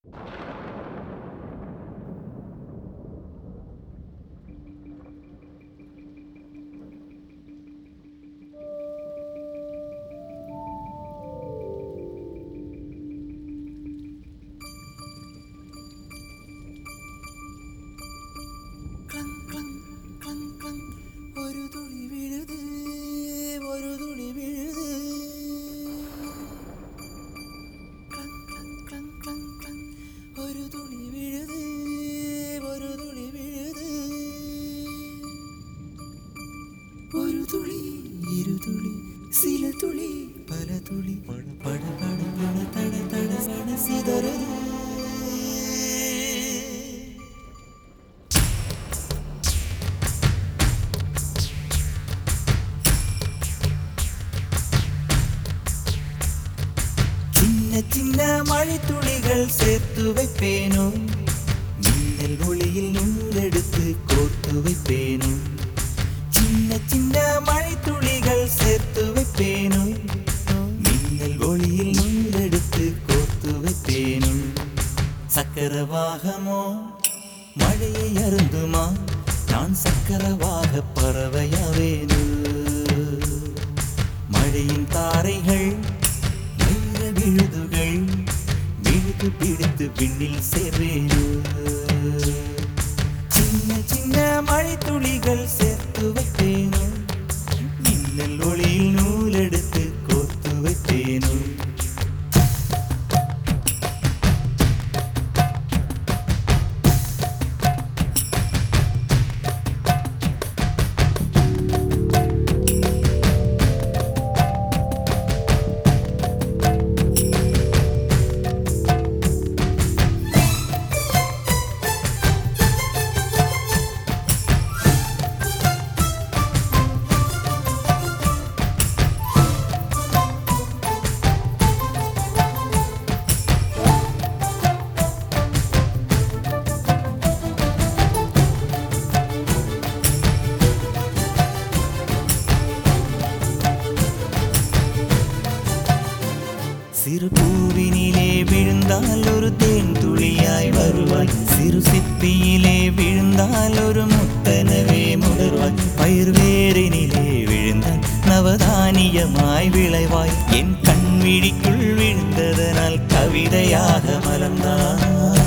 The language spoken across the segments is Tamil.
ക്ലങ് ക്ലങ് ക്ലങ് ക്ലങ് ഒരു തുളി വിഴുത് ഒരു തുളി വിഴുത് ക്ലങ് ക്ലങ് ക്ലങ് ക്ലങ് ക്ലങ് ഒരു തുളി വിഴുത് ഒരു തുളി വിഴുത് ഒരു തുളി ഇരു തുളി சில துளி பல துளி பட பட பட பட தட தட சட சிதறது சின்ன சின்ன மழைத்துளிகள் சேர்த்து வைப்பேனோ மின்னல் ஒளியில் நூலெடுத்து கோர்த்து வைப்பேனோ சின்ன சின்ன மழைத்துளிகள் சேர்த்து வைப்பேனோ மின்னல் ஒளியில் நூலெடுத்து கோர்த்து வைப்பேனோ சக்கரவாகமோ மழையை அருந்துமா நான் சக்கரவாக பறவையாவேனு மழையின் தாரைகள் வைர விழுதுகள் விழுது பிடித்து விண்ணில் சேர்வேனு சின்ன சின்ன மழை துளிகள் சேர்த்து வைப்பேனோ மின்னல் ஒளியில் நூலெடுத்து கோர்த்து வைப்பேனோ சிறு பூவினிலே விழுந்தால் ஒரு தேன் துளியாய் வருவாய் சிறு சிப்பியிலே விழுந்தால் ஒரு முத்தனவே முடர்வாய் பயிர் வேரினிலே விழுந்தால் நவதானியமாய் விளைவாய் என் கண் விழிக்குள் விழுந்ததனால் கவிதையாக மலர்ந்தாய்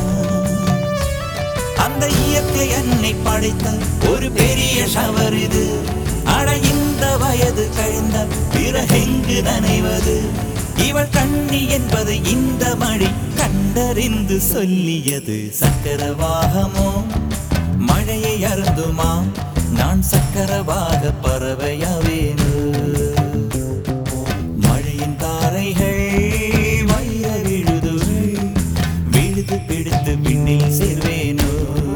அந்த இயற்கை என்னை படைத்த ஒரு பெரிய ஷவர் இது அட இந்த வயது கழிந்த பிறகெங்கு நனைவது இவள் கண்ணி என்பது இந்த மழை கண்டறிந்து சொல்லியது சக்கரவாகமோ மழையை அருந்துமா நான் சக்கரவாக பறவையாவேனு மழையின் தாரைகள் வைர விழுதுகள் விழுது பிடித்து விண்ணில் சேர்வேனோ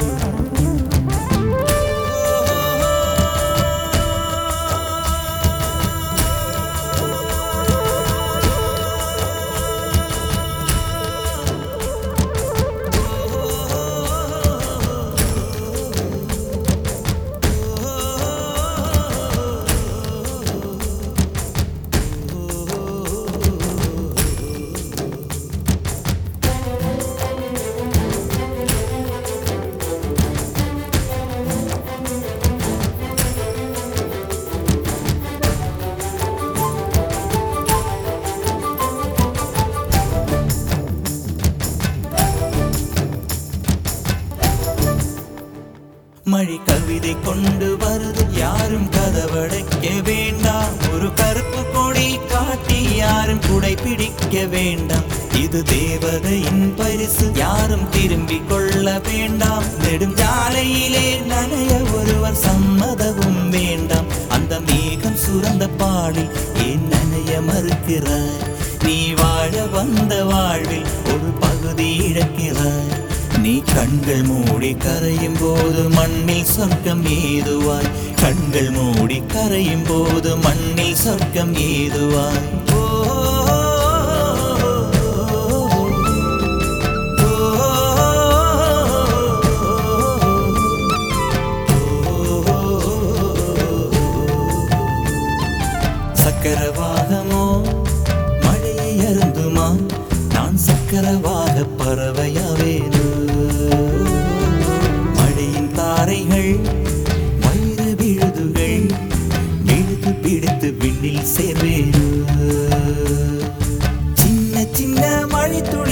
மழை கவிதை கொண்டு வருது யாரும் கதவடைக்க வேண்டாம் ஒரு கருப்பு கொடி காட்டி யாரும் குடை பிடிக்க வேண்டாம் இது தேவதையின் பரிசு யாரும் திரும்பிக் கொள்ள வேண்டாம் நெடுஞ்சாலையிலே நனைய ஒருவர் சம்மதமும் வேண்டாம் அந்த மேகம் சுரந்த பாடில் ஏன் நனைய மறுக்கிறாய் நீ வாழ வந்த வாழ்வில் ஒரு பகுதி இழக்கிறாய் நீ கண்கள் மூடி கரையும் போது மண்ணில் சொர்க்கம் ஏதுவாய் கண்கள் மூடி கரையும் போது மண்ணில் சொர்க்கம் ஏதுவாய் ஓ, சக்கரவாகமோ மழையை அருந்துமா நான் சக்கரவாக பறவையாவே சேர்வேரு சின்ன சின்ன மழை துளி